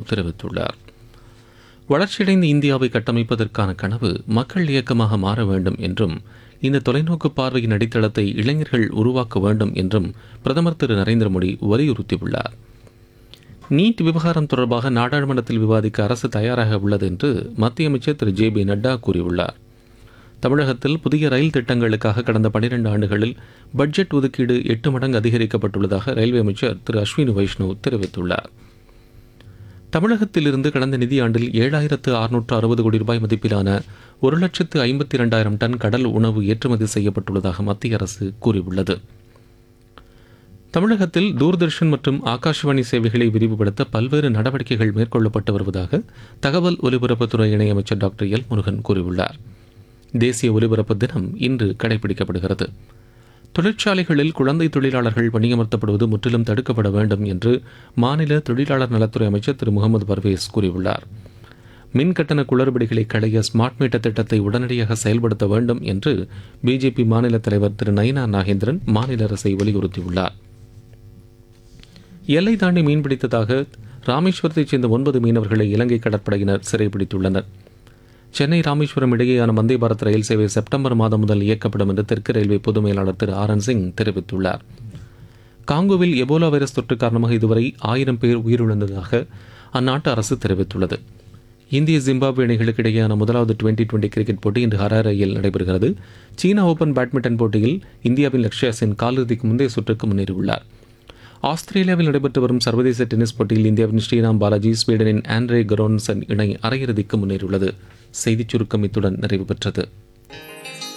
தெரிவித்துள்ளார் வளர்ச்சியடைந்த இந்தியாவை கட்டமைப்பதற்கான கனவு மக்கள் இயக்கமாக மாற வேண்டும் என்றும் இந்த தொலைநோக்கு பார்வையின் அடித்தளத்தை இளைஞர்கள் உருவாக்க வேண்டும் என்றும் பிரதமர் திரு நரேந்திர மோடி வலியுறுத்தியுள்ளார் நீட் விவகாரம் தொடர்பாக நாடாளுமன்றத்தில் விவாதிக்க அரசு தயாராக உள்ளது என்று மத்திய அமைச்சர் திரு ஜே பி நட்டா கூறியுள்ளார் தமிழகத்தில் புதிய ரயில் திட்டங்களுக்காக கடந்த பனிரெண்டு ஆண்டுகளில் பட்ஜெட் ஒதுக்கீடு எட்டு மடங்கு அதிகரிக்கப்பட்டுள்ளதாக ரயில்வே அமைச்சர் திரு அஸ்வினி வைஷ்ணவ் தெரிவித்துள்ளார் தமிழகத்திலிருந்து கடந்த நிதியாண்டில் ஏழாயிரத்து அறுநூற்று அறுபது கோடி ரூபாய் மதிப்பிலான ஒரு லட்சத்து ஐம்பத்தி இரண்டாயிரம் டன் கடல் உணவு ஏற்றுமதி செய்யப்பட்டுள்ளதாக மத்திய அரசு கூறியுள்ளது தமிழகத்தில் தூர்தர்ஷன் மற்றும் ஆகாஷவாணி சேவைகளை விரிவுபடுத்த பல்வேறு நடவடிக்கைகள் மேற்கொள்ளப்பட்டு வருவதாக தகவல் ஒலிபரப்புத்துறை இணையமைச்சர் டாக்டர் எல் முருகன் கூறியுள்ளார் தேசிய ஒலிபரப்பு தினம் இன்று கடைபிடிக்கப்படுகிறது தொழிற்சாலைகளில் குழந்தை தொழிலாளர்கள் பணியமர்த்தப்படுவது முற்றிலும் தடுக்கப்பட வேண்டும் என்று மாநில தொழிலாளர் நலத்துறை அமைச்சர் திரு முகமது பர்வேஸ் கூறியுள்ளார் மின் கட்டண குளறுபடிகளை களைய ஸ்மார்ட் மீட்டர் திட்டத்தை உடனடியாக செயல்படுத்த வேண்டும் என்று பிஜேபி மாநில தலைவர் திரு நயினா நாகேந்திரன் மாநில அரசை வலியுறுத்தியுள்ளார் எல்லை தாண்டி மீன்பிடித்ததாக ராமேஸ்வரத்தைச் சேர்ந்த ஒன்பது மீனவர்களை இலங்கை கடற்படையினர் சிறைப்பிடித்துள்ளனர் சென்னை ராமேஸ்வரம் இடையேயான வந்தே பாரத் ரயில் சேவை செப்டம்பர் மாதம் முதல் இயக்கப்படும் என்று தெற்கு ரயில்வே பொது மேலாளர் திரு ஆர் என் சிங் தெரிவித்துள்ளார் காங்கோவில் எபோலா வைரஸ் தொற்று காரணமாக இதுவரை ஆயிரம் பேர் உயிரிழந்ததாக அந்நாட்டு அரசு தெரிவித்துள்ளது இந்திய ஜிம்பாப்வே அணிகளுக்கு இடையேயான முதலாவது டுவெண்டி டுவெண்டி கிரிக்கெட் போட்டி இன்று ஹராரையில் நடைபெறுகிறது சீனா ஓபன் பேட்மிண்டன் போட்டியில் இந்தியாவின் லக்ஷ்யா சென் காலிறுதிக்கு முந்தைய சுற்றுக்கு முன்னேறியுள்ளார் ஆஸ்திரேலியாவில் நடைபெற்று வரும் சர்வதேச டென்னிஸ் போட்டியில் இந்தியாவின் ஸ்ரீராம் பாலாஜி ஸ்வீடனின் ஆண்ட்ரே கரோன்சன் இணை அரையிறுதிக்கு முன்னேறியுள்ளது செய்திச் சுருக்கம் இத்துடன் நிறைவு பெற்றது